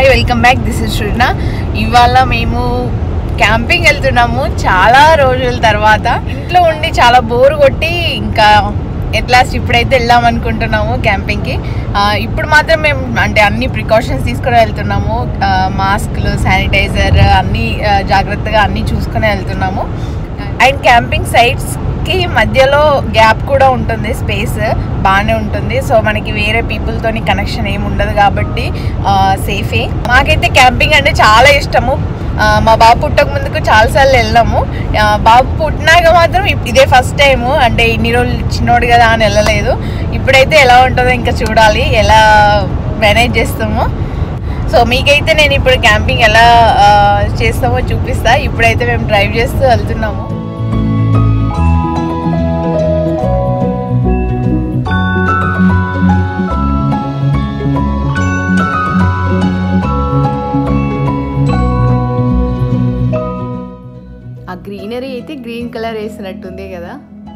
hi welcome back this is Sreena ఇవాళ మేము camping వెళ్తున్నాము చాలా రోజుల తర్వాత ఇంట్లో ఉండి చాలా బోర్ కొట్టి ఇంకా ఎట్లాస్ట్ ఇప్పుడైతే వెళ్దాం అనుకుంటున్నాము క్యాంపింగ్కి ఆ, ఇప్పుడు మాత్రం మేము అంటే అన్ని ప్రికాషన్స్ తీసుకుని వెళ్తున్నాము మాస్క్లు శానిటైజర్ అన్ని ఆ, జాగ్రత్తగా అన్ని చూసుకుని వెళ్తున్నాము అండ్ క్యాంపింగ్ సైట్స్ కి మధ్యలో గ్యాప్ కూడా ఉంటుంది స్పేస్ బాగానే ఉంటుంది సో మనకి వేరే పీపుల్ తోని కనెక్షన్ ఏమి ఉండదు కాబట్టి సేఫే మాకైతే క్యాంపింగ్ అంటే చాలా ఇష్టము ఆ, మా బాబు పుట్టక ముందుకు చాలాసార్లు వెళ్ళాము ఆ, బాబు పుట్టినాక మాత్రం ఇప్- ఇదే ఫస్ట్ టైము అంటే ఇన్ని రోజులు చిన్నోడు కదా అని వెళ్ళలేదు ఇప్పుడైతే ఎలా ఉంటుందో ఇంకా చూడాలి ఎలా మేనేజ్ చేస్తామో సో మీకైతే నేను ఇప్పుడు క్యాంపింగ్ ఎలా ఆ, చేస్తామో చూపిస్తా ఇప్పుడైతే మేము డ్రైవ్ చేస్తూ వెళ్తున్నాము ఆ గ్రీనరీ అయితే గ్రీన్ కలర్ వేసినట్టుంది కదా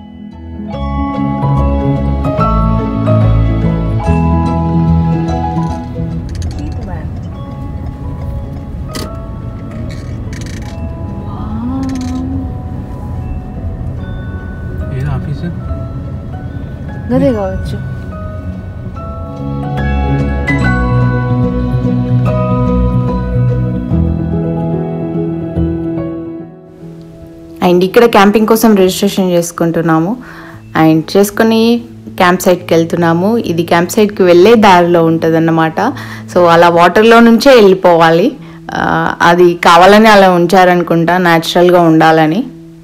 ఏది ఆఫీసు గదే కావచ్చు అండ్ ఇక్కడ క్యాంపింగ్ కోసం రిజిస్ట్రేషన్ చేసుకుంటున్నాము అండ్ చేసుకొని క్యాంప్ సైట్కి వెళ్తున్నాము ఇది క్యాంప్ సైట్కి వెళ్ళే దారిలో ఉంటుంది సో అలా వాటర్లో నుంచే వెళ్ళిపోవాలి ఆ, అది కావాలని అలా ఉంచారనుకుంటా న్యాచురల్గా ఉండాలని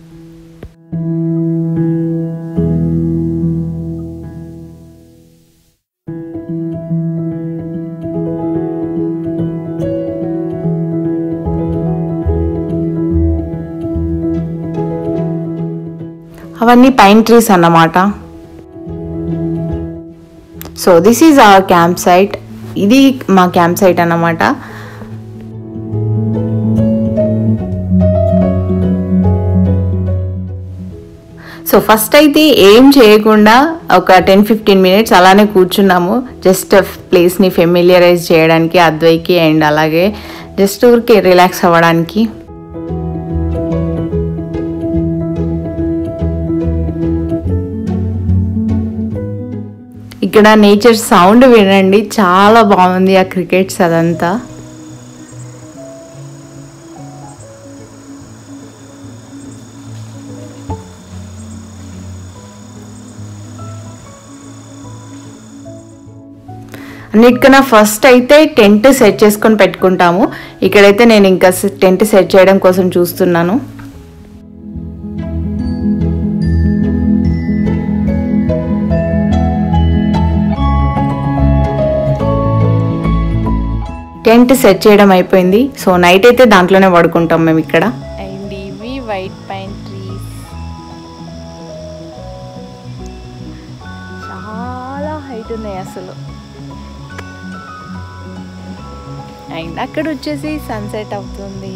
అవన్నీ పైన్ ట్రీస్ అన్నమాట so this is our campsite ఇది మా క్యాంప్ సైట్ అన్నమాట సో ఫస్ట్ అయితే ఏం చేయకుండా ఒక టెన్ ఫిఫ్టీన్ మినిట్స్ అలానే కూర్చున్నాము జస్ట్ ప్లేస్ని ఫెమిలియరైజ్ చేయడానికి అద్వైకి అండ్ అలాగే జస్ట్ ఊరికి రిలాక్స్ అవ్వడానికి ఇక్కడ నేచర్ సౌండ్ వినండి చాలా బాగుంది ఆ క్రికెట్స్ అదంతా అన్నిటికన్నా ఫస్ట్ అయితే టెంట్ సెట్ చేసుకొని పెట్టుకుంటాము ఇక్కడైతే నేను ఇంకా టెంట్ సెట్ చేయడం కోసం చూస్తున్నాను టెంట్ సెట్ చేయడం అయిపోయింది సో నైట్ అయితే దాంట్లోనే పడుకుంటాం మేము ఇక్కడ అండ్ ఇవి వైట్ పైన్ ట్రీస్ చాలా హైట్ ఉన్నాయి అసలు అండ్ అక్కడ వచ్చేసి సన్సెట్ అవుతుంది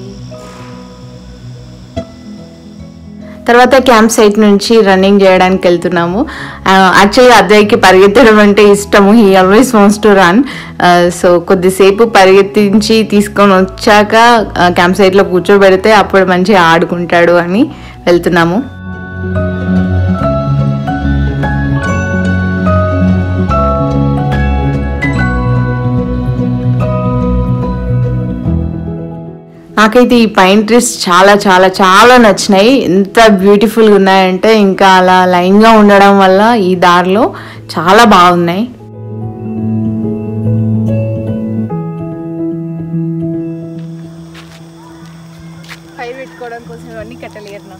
తర్వాత క్యాంప్ సైట్ నుంచి రన్నింగ్ చేయడానికి వెళ్తున్నాము యాక్చువల్లీ అద్దయ్యకి పరిగెత్తడం అంటే ఇష్టము he always wants to run so కొద్దిసేపు పరిగెత్తించి తీసుకొని వచ్చాక క్యాంప్ సైట్లో కూర్చోబెడితే అప్పుడు మంచిగా ఆడుకుంటాడు అని వెళ్తున్నాము నాకైతే ఈ పైన్ ట్రీస్ చాలా చాలా చాలా నచ్చినాయి ఎంత బ్యూటిఫుల్గా ఉన్నాయంటే ఇంకా అలా లైన్గా ఉండడం వల్ల ఈ దారిలో చాలా బాగున్నాయి పై పెట్టుకోవడం కోసం ఇవన్నీ కట్టలేరు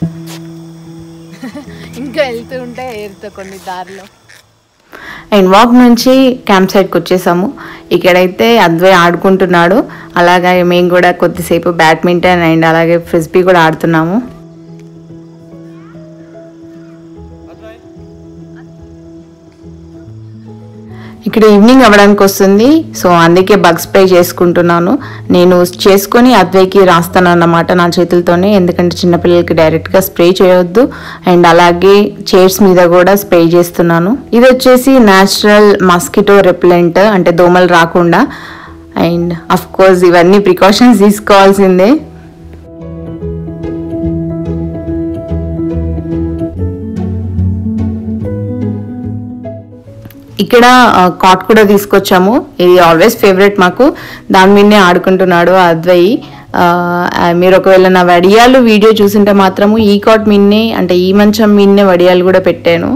ఇంకా వెళ్తూ ఉంటే ఏరుతో కొన్ని దారిలో అండ్ వాక్ నుంచి క్యాంప్ సైడ్కి వచ్చేసాము ఇక్కడైతే అద్వై ఆడుకుంటున్నాడు అలాగే మేము కూడా కొద్దిసేపు బ్యాడ్మింటన్ అండ్ అలాగే ఫ్రిస్బీ కూడా ఆడుతున్నాము ఇక్కడ ఈవినింగ్ అవ్వడానికి వస్తుంది సో అందుకే బగ్ స్ప్రే చేసుకుంటున్నాను నేను చేసుకొని అద్వైకి రాస్తాను అన్నమాట నా చేతులతోనే ఎందుకంటే చిన్నపిల్లలకి డైరెక్ట్గా స్ప్రే చేయొద్దు అండ్ అలాగే చైర్స్ మీద కూడా స్ప్రే చేస్తున్నాను ఇది వచ్చేసి న్యాచురల్ మస్కిటో రెప్లెంట్ అంటే దోమలు రాకుండా అండ్ అఫ్ కోర్స్ ఇవన్నీ ప్రికాషన్స్ తీసుకోవాల్సిందే ఇక్కడ కాట్ కూడా తీసుకొచ్చాము ఇది ఆల్వేస్ ఫేవరెట్ మాకు దాని మీదనే ఆడుకుంటున్నాడు అద్వయి ఆ, ఆ, మీరు ఒకవేళ నా వడియాలు వీడియో చూసింటే మాత్రము ఈ కాట్ మీదనే అంటే ఈ మంచం మీదనే వడియాలు కూడా పెట్టాను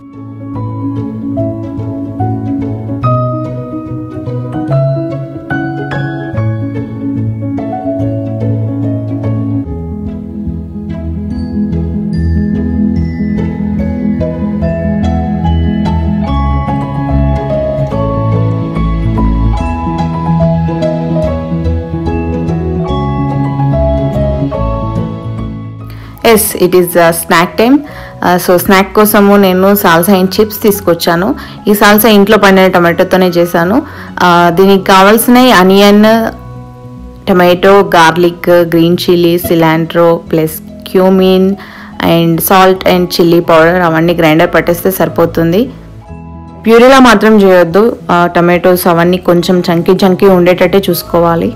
yes it is snack time so snack కోసము నేను సాల్సా అండ్ చిప్స్ తీసుకొచ్చాను ఈ సాల్సా ఇంట్లో పండిన టమాటోతోనే చేశాను ఆ, దీనికి కావాల్సినవి onion tomato garlic green chilli cilantro plus cumin and salt and chilli powder అవన్నీ గ్రైండర్ పట్టేస్తే సరిపోతుంది ప్యూరీలా మాత్రం చేయొద్దు టమాటోస్ అవన్నీ కొంచెం చంకీ చంకీ ఉండేటట్టే చూసుకోవాలి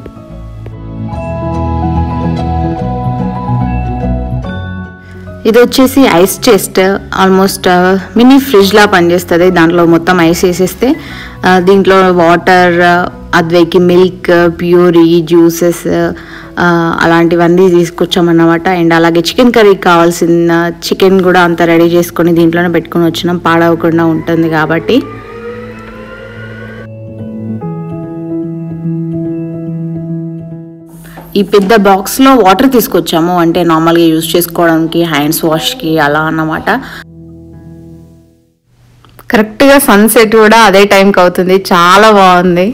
ఇది వచ్చేసి ice chest almost mini fridge లా పనిచేస్తుంది దాంట్లో మొత్తం ఐస్ వేసేస్తే ఆ, దీంట్లో వాటర్ అద్వైకి మిల్క్ ప్యూరీ జ్యూసెస్ అలాంటివన్నీ తీసుకొచ్చామన్నమాట అండ్ అలాగే చికెన్ కర్రీకి కావాల్సిన చికెన్ కూడా అంతా రెడీ చేసుకొని దీంట్లోనే పెట్టుకొని వచ్చినాం పాడవకుండా ఉంటుంది కాబట్టి ఈ పెద్ద బాక్స్లో వాటర్ తీసుకొచ్చాము అంటే నార్మల్గా యూజ్ చేసుకోవడానికి హ్యాండ్స్ వాష్కి అలా అన్నమాట కరెక్ట్గా సన్సెట్ కూడా అదే టైంకి అవుతుంది చాలా బాగుంది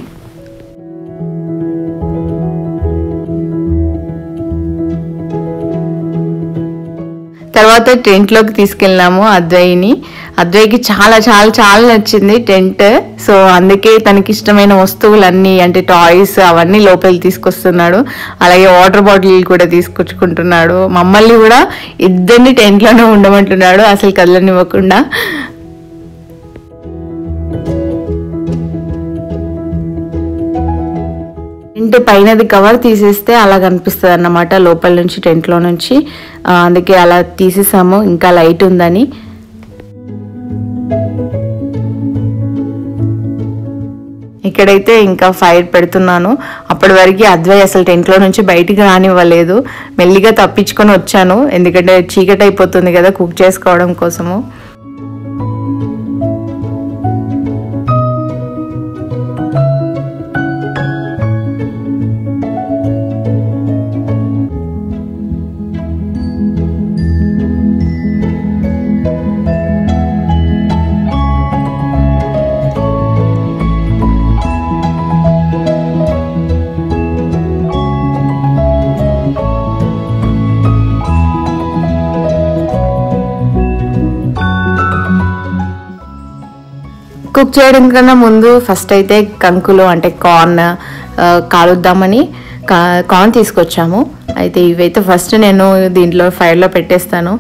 తర్వాత టెంట్లోకి తీసుకెళ్ళాము అద్వయిని అద్వయికి చాలా చాలా చాలా నచ్చింది టెంట్ సో అందుకే తనకి ఇష్టమైన వస్తువులన్నీ అంటే టాయ్స్ అవన్నీ లోపలికి తీసుకొస్తున్నాడు అలాగే వాటర్ బాటిల్ కూడా తీసుకొచ్చుకుంటున్నాడు మమ్మల్ని కూడా ఇద్దరిని టెంట్లోనే ఉండమంటున్నాడు అసలు కదలనివ్వకుండా టెంట్ పైనది కవర్ తీసేస్తే అలా కనిపిస్తుంది అన్నమాట లోపల నుంచి టెంట్లో నుంచి ఆ, అందుకే అలా తీసేసాము ఇంకా లైట్ ఉందని ఇక్కడైతే ఇంకా ఫైర్ పెడుతున్నాను అప్పటి వరకు అద్వై అసలు టెంట్లో నుంచి బయటికి రానివ్వలేదు మెల్లిగా తప్పించుకొని వచ్చాను ఎందుకంటే చీకటి అయిపోతుంది కదా కుక్ చేసుకోవడం కోసము కుక్ చేయడం కన్నా ముందు ఫస్ట్ అయితే కంకులు అంటే కార్న్ ఆ, కాలుద్దామని కా- కార్న్ తీసుకొచ్చాము అయితే ఇవైతే ఫస్ట్ నేను దీంట్లో ఫైర్లో పెట్టేస్తాను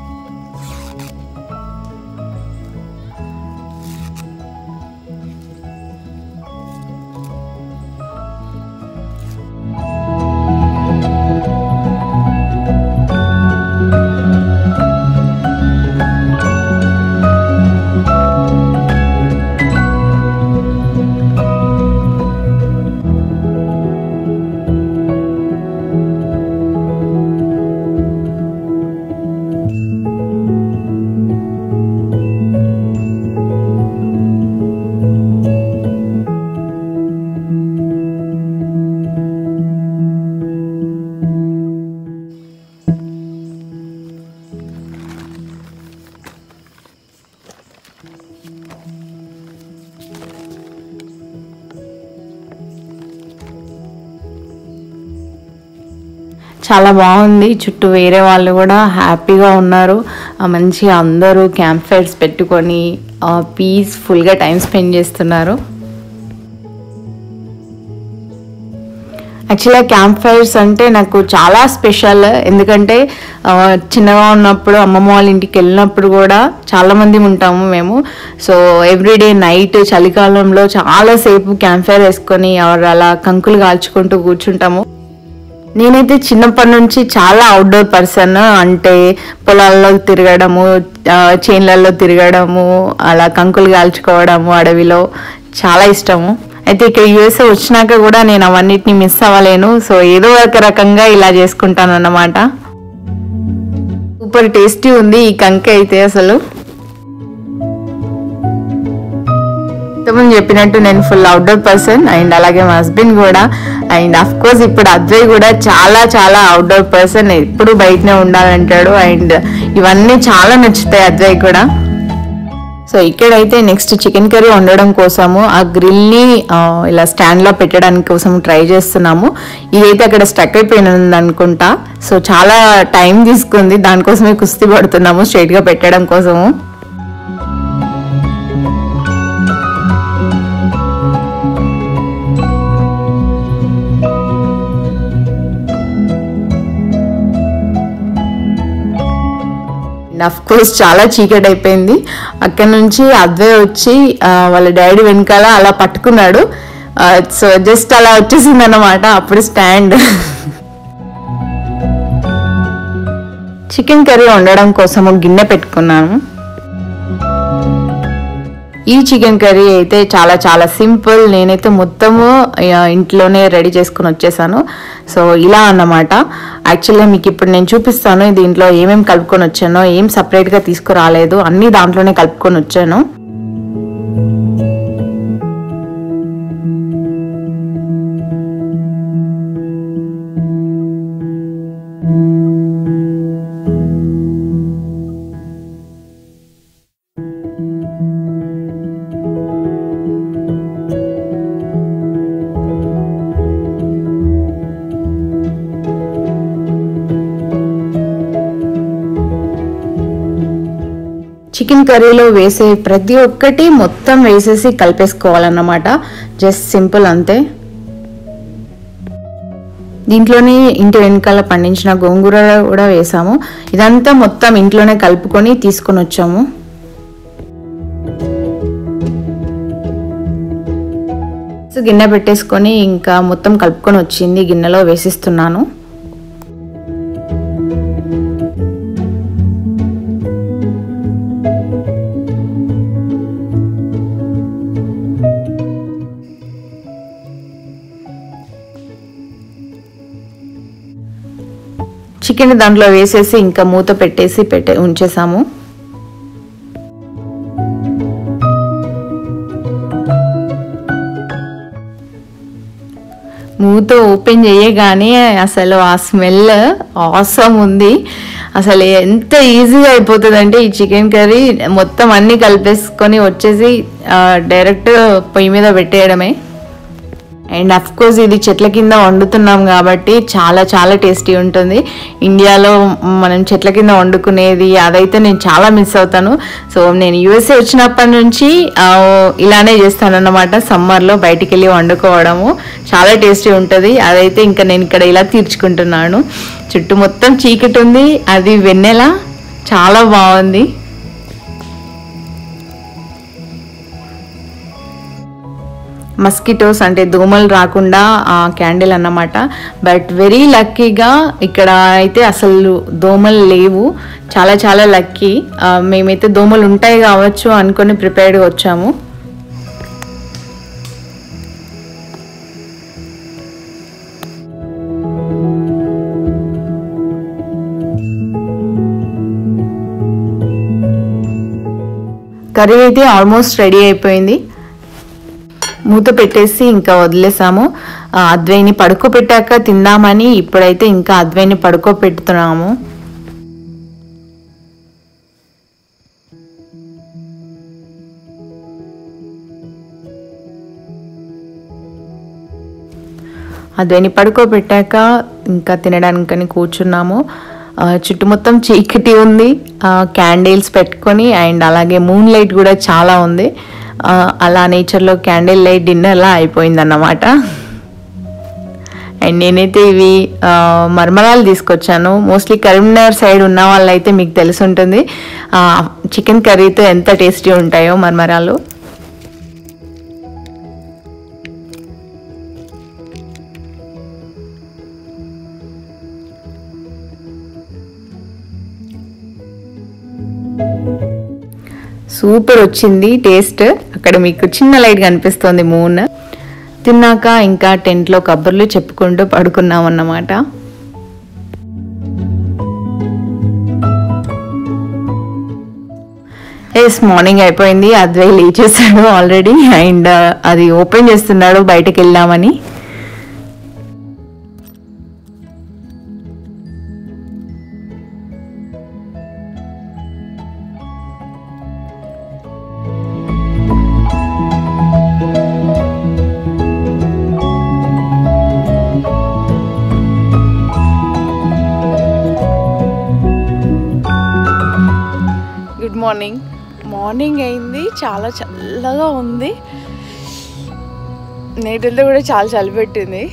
చాలా బాగుంది చుట్టూ వేరే వాళ్ళు కూడా హ్యాపీగా ఉన్నారు ఆ, మంచిగా అందరూ క్యాంప్ ఫైర్స్ పెట్టుకొని పీస్ఫుల్గా టైం స్పెండ్ చేస్తున్నారు యాక్చువల్గా క్యాంప్ ఫైర్స్ అంటే నాకు చాలా స్పెషల్ ఎందుకంటే ఆ, చిన్నగా ఉన్నప్పుడు అమ్మమ్మ వాళ్ళ ఇంటికి వెళ్ళినప్పుడు కూడా చాలా మంది ఉంటాము మేము సో ఎవ్రీడే నైట్ చలికాలంలో చాలాసేపు క్యాంప్ ఫైర్ వేసుకొని ఎవరు అలా కంకులు కాల్చుకుంటూ కూర్చుంటాము నేనైతే చిన్నప్పటి నుంచి చాలా అవుట్డోర్ పర్సన్ అంటే పొలాల్లో తిరగడము ఆ, చేన్లలో తిరగడము అలా కంకులు కాల్చుకోవడము అడవిలో చాలా ఇష్టము అయితే ఇక్కడ యుఎస్ఏ వచ్చినాక కూడా నేను అవన్నిటిని మిస్ అవ్వలేను సో ఏదో ఒక రకంగా ఇలా చేసుకుంటాను అన్నమాట సూపర్ టేస్టీ ఉంది ఈ కంకి అయితే అసలు ఇంతకుముందు చెప్పినట్టు నేను ఫుల్ అవుట్డోర్ పర్సన్ అండ్ అలాగే మా హస్బెండ్ కూడా అండ్ అఫ్ కోర్స్ ఇప్పుడు అద్వయ్ కూడా చాలా చాలా అవుట్డోర్ పర్సన్ ఎప్పుడు బయటనే ఉండాలంటాడు అండ్ ఇవన్నీ చాలా నచ్చుతాయి అద్వయ్ కూడా సో ఇక్కడైతే నెక్స్ట్ చికెన్ కర్రీ వండడం కోసము ఆ గ్రిల్ని ఇలా స్టాండ్లో పెట్టడానికి కోసం ట్రై చేస్తున్నాము ఇదైతే అక్కడ స్టక్ అయిపోయినది అనుకుంటా సో చాలా టైం తీసుకుంది దానికోసమే కుస్తీ పడుతున్నాము స్ట్రైట్గా పెట్టడం కోసము అఫ్ కోర్స్ చాలా చీకటి అయిపోయింది అక్కడ నుంచి అద్వయ్ వచ్చి ఆ, వాళ్ళ డాడీ వెనకాల అలా పట్టుకున్నాడు సో జస్ట్ అలా వచ్చేసింది అన్నమాట అప్పుడు స్టాండ్ చికెన్ కర్రీ వండడం కోసము గిన్నె పెట్టుకున్నాను ఈ చికెన్ కర్రీ అయితే చాలా చాలా సింపుల్ నేనైతే మొత్తము ఆ, ఇంట్లోనే రెడీ చేసుకుని వచ్చేసాను సో ఇలా అన్నమాట యాక్చువల్గా మీకు ఇప్పుడు నేను చూపిస్తాను దీంట్లో ఏమేమి కలుపుకొని వచ్చానో ఏం సపరేట్గా తీసుకురాలేదు అన్నీ దాంట్లోనే కలుపుకొని వచ్చాను చికెన్ కర్రీలో వేసే ప్రతి ఒక్కటి మొత్తం వేసేసి కలిపేసుకోవాలన్నమాట జస్ట్ సింపుల్ అంతే దీంట్లోనే ఇంటి వెనకాల పండించిన గోంగూర కూడా వేసాము ఇదంతా మొత్తం ఇంట్లోనే కలుపుకొని తీసుకొని వచ్చాము సో గిన్నె పెట్టేసుకొని ఇంకా మొత్తం కలుపుకొని వచ్చింది గిన్నెలో వేసిస్తున్నాను చికెన్ దాంట్లో వేసేసి ఇంకా మూత పెట్టేసి పెట్టే ఉంచేసాము మూత ఓపెన్ చేయగానే అసలు ఆ స్మెల్ ఆసమ్ ఉంది అసలు ఎంత ఈజీగా అయిపోతుంది అంటే ఈ చికెన్ కర్రీ మొత్తం అన్నీ కలిపేసుకొని వచ్చేసి డైరెక్ట్ పొయ్యి మీద పెట్టేయడమే అండ్ అఫ్ కోర్స్ ఇది చెట్ల కింద వండుతున్నాం కాబట్టి చాలా చాలా టేస్టీ ఉంటుంది ఇండియాలో మనం చెట్ల కింద వండుకునేది అదైతే నేను చాలా మిస్ అవుతాను సో నేను యూఎస్ఏ వచ్చినప్పటి నుంచి ఆ, ఇలానే చేస్తాను అన్నమాట సమ్మర్లో బయటికి వెళ్ళి వండుకోవడము చాలా టేస్టీ ఉంటుంది అదైతే ఇంకా నేను ఇక్కడ ఇలా తీర్చుకుంటున్నాను చుట్టూ మొత్తం చీకటి ఉంది అది వెన్నెల చాలా బాగుంది మస్కిటోస్ అంటే దోమలు రాకుండా ఆ క్యాండిల్ అన్నమాట బట్ వెరీ లక్కీగా ఇక్కడ అయితే అసలు దోమలు లేవు చాలా చాలా లక్కీ మేమైతే దోమలు ఉంటాయి కావచ్చు అనుకొని ప్రిపేర్డ్గా వచ్చాము కర్రీ అయితే ఆల్మోస్ట్ రెడీ అయిపోయింది మూత పెట్టేసి ఇంకా వదిలేసాము ఆ, అద్వైని పడుకోబెట్టాక తిందామని ఇప్పుడైతే ఇంకా అద్వైని పడుకోబెడుతున్నాము అద్వైని పడుకోబెట్టాక ఇంకా తినడానికని కూర్చున్నాము ఆ, చుట్టూ మొత్తం చీకటి ఉంది క్యాండిల్స్ పెట్టుకొని అండ్ అలాగే మూన్ లైట్ కూడా చాలా ఉంది ఆ, అలా నేచర్లో క్యాండిల్ లైట్ డిన్నర్ లా అయిపోయిందన్నమాట అండ్ నేనైతే ఇవి ఆ, మరమరాలు తీసుకొచ్చాను మోస్ట్లీ కరీంనగర్ సైడ్ ఉన్న వాళ్ళైతే మీకు తెలిసి ఉంటుంది చికెన్ కర్రీతో ఎంత టేస్టీ ఉంటాయో మరమరాలు సూపర్ వచ్చింది టేస్ట్ అక్కడ మీకు చిన్న లైట్ కనిపిస్తోంది మూన్ తిన్నాక ఇంకా టెంట్లో కబుర్లు చెప్పుకుంటూ పడుకున్నాం అన్నమాట ఎస్ మార్నింగ్ అయిపోయింది అద్వై లేచేసాడు ఆల్రెడీ అండ్ అది ఓపెన్ చేస్తున్నాడు బయటకు వెళ్దామని గుడ్ మార్నింగ్ మార్నింగ్ అయింది చాలా చల్లగా ఉంది నేటితో కూడా చాలా చలి పెట్టింది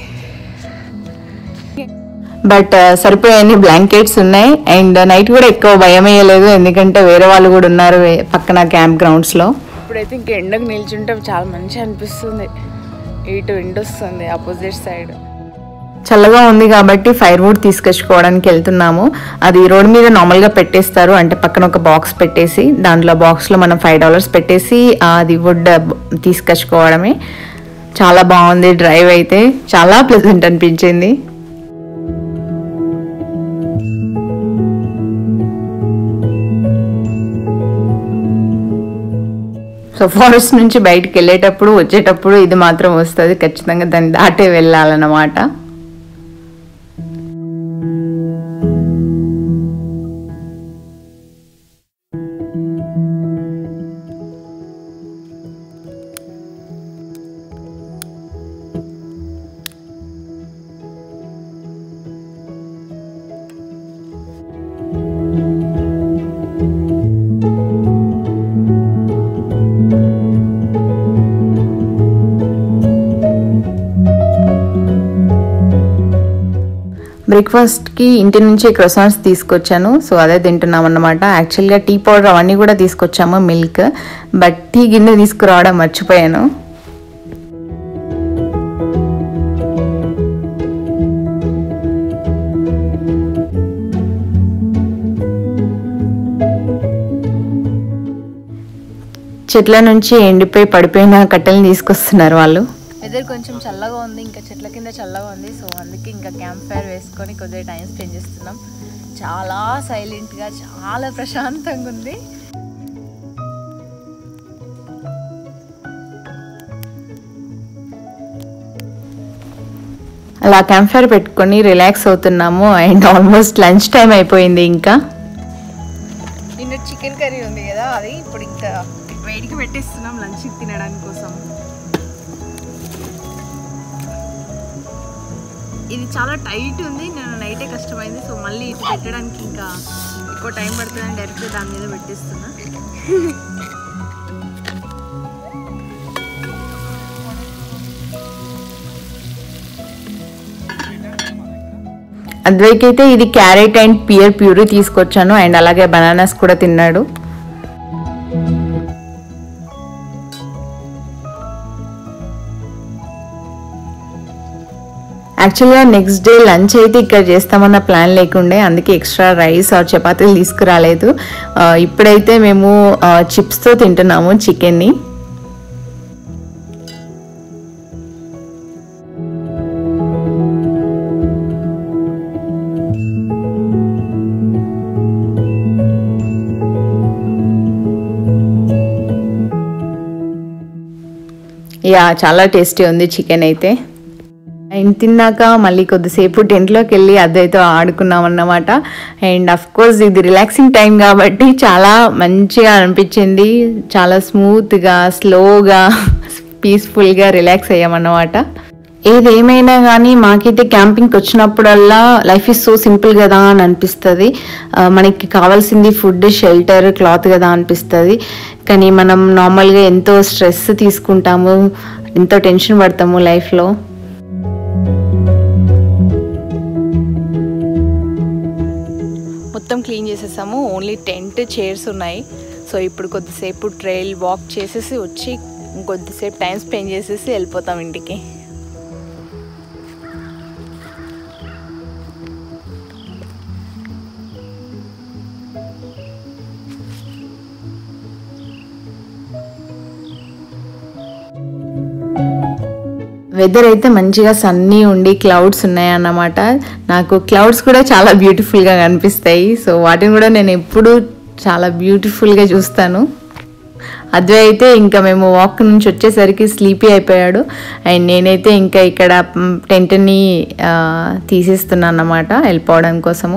బట్ సరిపోయే బ్లాంకెట్స్ ఉన్నాయి అండ్ నైట్ కూడా ఎక్కువ భయం వేయలేదు ఎందుకంటే వేరే వాళ్ళు కూడా ఉన్నారు వే- పక్కన క్యాంప్ గ్రౌండ్స్ లో ఇప్పుడైతే ఇంక ఎండకు నిల్చుంటే చాలా మంచిగా అనిపిస్తుంది ఇటు ఎండ వస్తుంది ఆపోజిట్ సైడ్ చల్లగా ఉంది కాబట్టి ఫైర్ వుడ్ తీసుకొచ్చుకోవడానికి వెళ్తున్నాము అది రోడ్ మీద నార్మల్గా పెట్టేస్తారు అంటే పక్కన ఒక బాక్స్ పెట్టేసి దాంట్లో బాక్స్లో మనం ఫైవ్ డాలర్స్ పెట్టేసి ఆ, అది వుడ్ తీసుకొచ్చుకోవడమే చాలా బాగుంది డ్రైవ్ అయితే చాలా ప్లెజెంట్ అనిపించింది సో ఫారెస్ట్ నుంచి బయటికి వెళ్ళేటప్పుడు వచ్చేటప్పుడు ఇది మాత్రం వస్తుంది ఖచ్చితంగా దాన్ని దాటే వెళ్ళాలన్నమాట బ్రేక్ఫాస్ట్కి ఇంటి నుంచి క్రొసాన్స్ తీసుకొచ్చాను సో అదే తింటున్నాం అన్నమాట యాక్చువల్గా టీ పౌడర్ అవన్నీ కూడా తీసుకొచ్చాము మిల్క్ బట్ టీ గిన్నె తీసుకురావడం మర్చిపోయాను చెట్ల నుంచి ఎండిపోయి పడిపోయిన కట్టెలు తీసుకొస్తున్నారు వాళ్ళు వెదర్ కొంచెం చల్లగా ఉంది ఇంకా చెట్ల కింద చల్లగా ఉంది సో అందుకే ఇంకా క్యాంప్ ఫైర్ వేసుకొని కొద్దిగా టైం స్పెండ్ చేస్తున్నాం చాలా సైలెంట్గా చాలా ప్రశాంతంగా ఉంది అలా క్యాంప్ ఫైర్ పెట్టుకొని రిలాక్స్ అవుతున్నాము అండ్ ఆల్మోస్ట్ లంచ్ టైం అయిపోయింది ఇంకా నిన్న చికెన్ కర్రీ ఉంది కదా అది ఇప్పుడు ఇంకా వేడికి పెట్టేస్తున్నాం లంచ్ తినడానికి కోసం ఇది చాలా టైట్ ఉంది నేను నైటే కష్టమైంది సో మళ్ళీ ఇది పెట్టడానికి ఇంకా ఎక్కువ టైం పడుతుందని డైరెక్ట్ దాని మీద పెట్టేస్తున్నా అద్వైక్ అయితే ఇది క్యారెట్ అండ్ పియర్ ప్యూరీ తీసుకొచ్చాను అండ్ అలాగే బనానాస్ కూడా తిన్నాడు యాక్చువల్గా నెక్స్ట్ డే లంచ్ అయితే ఇక్కడ చేస్తామన్న ప్లాన్ లేకుండే అందుకే ఎక్స్ట్రా రైస్ ఆర్ చపాతీలు తీసుకురాలేదు ఆ, ఇప్పుడైతే మేము చిప్స్తో తింటున్నాము చికెన్ని యా చాలా టేస్టీ ఉంది చికెన్ అయితే అండ్ తిన్నాక మళ్ళీ కొద్దిసేపు టెంట్లోకి వెళ్ళి అద్దైతో ఆడుకున్నాం అన్నమాట అండ్ అఫ్ కోర్స్ ఇది రిలాక్సింగ్ టైం కాబట్టి చాలా మంచిగా అనిపించింది చాలా స్మూత్గా స్లోగా పీస్ఫుల్గా రిలాక్స్ అయ్యామన్నమాట ఏదేమైనా కానీ మాకైతే క్యాంపింగ్కి వచ్చినప్పుడల్లా లైఫ్ ఇస్ సో సింపుల్ కదా అని అనిపిస్తుంది ఆ, మనకి కావాల్సింది ఫుడ్ షెల్టర్ క్లాత్ కదా అనిపిస్తుంది కానీ మనం నార్మల్గా ఎంతో స్ట్రెస్ తీసుకుంటాము ఎంతో టెన్షన్ పడతాము లైఫ్లో మొత్తం క్లీన్ చేసేసాము ఓన్లీ టెంట్ చైర్స్ ఉన్నాయి సో ఇప్పుడు కొద్దిసేపు ట్రైల్ వాక్ చేసేసి వచ్చి కొద్దిసేపు టైం స్పెండ్ చేసేసి వెళ్ళిపోతాం ఇంటికి వెదర్ అయితే మంచిగా సన్నీ ఉండి క్లౌడ్స్ ఉన్నాయన్నమాట నాకు క్లౌడ్స్ కూడా చాలా బ్యూటిఫుల్గా కనిపిస్తాయి సో వాటిని కూడా నేను ఎప్పుడూ చాలా బ్యూటిఫుల్గా చూస్తాను అద్వై అయితే ఇంకా మేము వాక్ నుంచి వచ్చేసరికి స్లీపీ అయిపోయాడు అండ్ నేనైతే ఇంకా ఇక్కడ మ్, టెంట్ని ఆ, తీసేస్తున్నాను అన్నమాట వెళ్ళిపోవడం కోసము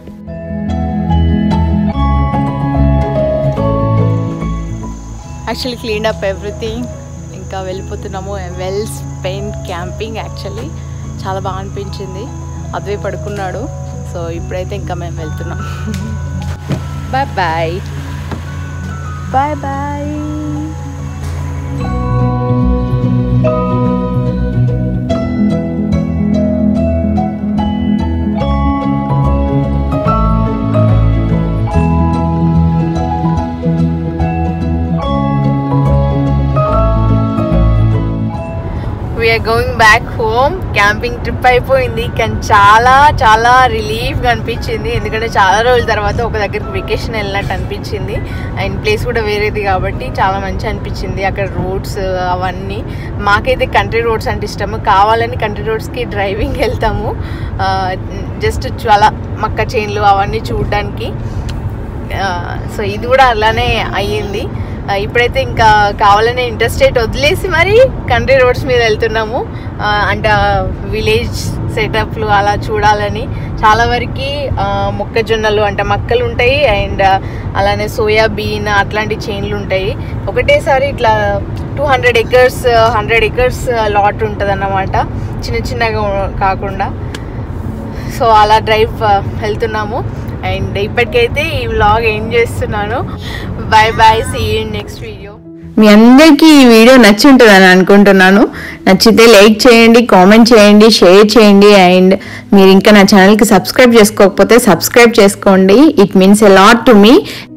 యాక్చువల్లీ క్లీన్ అప్ ఎవ్రీథింగ్ ఇంకా వెళ్ళిపోతున్నాము వెల్ స్పెండ్ క్యాంపింగ్ యాక్చువల్లీ చాలా బాగా అనిపించింది అదే పడుకున్నాడు సో ఇప్పుడైతే ఇంకా మేము వెళ్తున్నాం bye bye bye bye we're going back home camping trip అయిపోయింది కానీ చాలా చాలా రిలీఫ్గా అనిపించింది ఎందుకంటే చాలా రోజుల తర్వాత ఒక దగ్గరికి వెకేషన్ వెళ్ళినట్టు అనిపించింది అండ్ ప్లేస్ కూడా వేరేది కాబట్టి చాలా మంచి అనిపించింది అక్కడ రోడ్స్ అవన్నీ మాకైతే కంట్రీ రోడ్స్ అంటే ఇష్టము కావాలని కంట్రీ రోడ్స్కి డ్రైవింగ్ వెళ్తాము జస్ట్ చాలా మక్క చైన్లు అవన్నీ చూడడానికి సో ఇది కూడా అలానే అయ్యింది ఆ, ఇప్పుడైతే ఇంకా కావాలనే ఇంటర్స్టేట్ వదిలేసి మరి కంట్రీ రోడ్స్ మీద వెళ్తున్నాము ఆ, అంటే విలేజ్ సెటప్లు అలా చూడాలని చాలా వరకు మొక్కజొన్నలు అంటే మక్కలు ఉంటాయి అండ్ అలానే సోయా బీన్ అట్లాంటి చైన్లు ఉంటాయి ఒకటేసారి ఇట్లా two hundred acres hundred acres lot ఉంటుంది అన్నమాట చిన్న చిన్నగా కాకుండా సో అలా డ్రైవ్ ఆ, వెళ్తున్నాము అండ్ ఇప్పటికైతే ఈ వ్లాగ్ ఏం చేస్తున్నాను bye bye see next video మీ అందరికీ ఈ వీడియో నచ్చి ఉంటుందని అనుకుంటున్నాను నచ్చితే లైక్ చేయండి కామెంట్ చేయండి షేర్ చేయండి అండ్ మీరు ఇంకా నా ఛానల్కి సబ్స్క్రైబ్ చేసుకోకపోతే సబ్స్క్రైబ్ చేసుకోండి it means a lot to me